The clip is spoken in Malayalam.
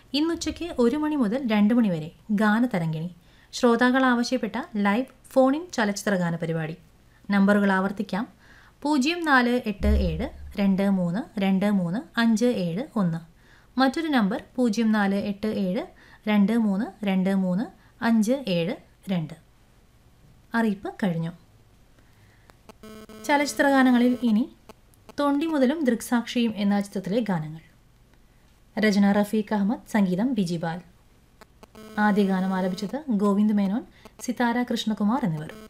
ഇന്നുച്ചയ്ക്ക് ഒരു മണി മുതൽ രണ്ട് മണി വരെ ഗാനതരംഗിണി ശ്രോതാക്കൾ ആവശ്യപ്പെട്ട ലൈവ് ഫോൺ ഇൻ ചലച്ചിത്ര ഗാന പരിപാടി നമ്പറുകൾ ആവർത്തിക്കാം പൂജ്യം നാല് എട്ട് ഏഴ് രണ്ട് മൂന്ന് രണ്ട് മൂന്ന് അഞ്ച് ഏഴ് ഒന്ന് മറ്റൊരു നമ്പർ പൂജ്യം നാല് എട്ട് ഏഴ് രണ്ട് മൂന്ന് രണ്ട് മൂന്ന് അഞ്ച് ഏഴ് രണ്ട് അറിയിപ്പ് കഴിഞ്ഞു ചലച്ചിത്ര ഗാനങ്ങളിൽ ഇനി തൊണ്ടി മുതലും ദൃക്സാക്ഷിയും എന്ന ചിത്രത്തിലെ ഗാനങ്ങൾ രചന റഫീഖ് അഹമ്മദ് സംഗീതം ബിജിബാൽ ആദ്യ ഗാനം ആലപിച്ചത് ഗോവിന്ദ് മേനോൻ സിതാര കൃഷ്ണകുമാർ എന്നിവർ